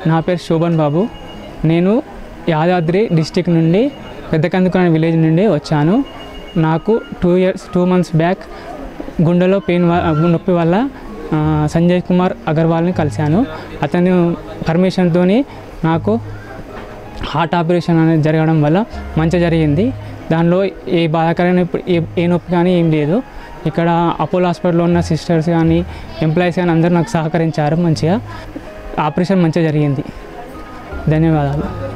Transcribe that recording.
నా పేరు శోభన్ బాబు నేను యాదాద్రి డిస్టిక్ నుండి పెద్దకందుకు అనే విలేజ్ నుండి వచ్చాను నాకు two years two months back గుండెలో పెయిన్ వ- నొప్పి వల్ల ఆ, సంజయ్ కుమార్ అగర్వాల్ని కలిశాను అతను పర్మిషన్తో నాకు హార్ట్ ఆపరేషన్ అనేది జరగడం వల్ల మంచి జరిగింది దానిలో ఏ బాధాకరమైన ఇప్పుడు ఏ ఏ నొప్పి కానీ ఏం లేదు ఇక్కడ అపోలో హాస్పిటల్లో ఉన్న సిస్టర్స్ కానీ ఎంప్లాయీస్ కానీ అందరూ నాకు సహకరించారు మంచిగా ఆపరేషన్ మంచిగా జరిగింది ధన్యవాదాలు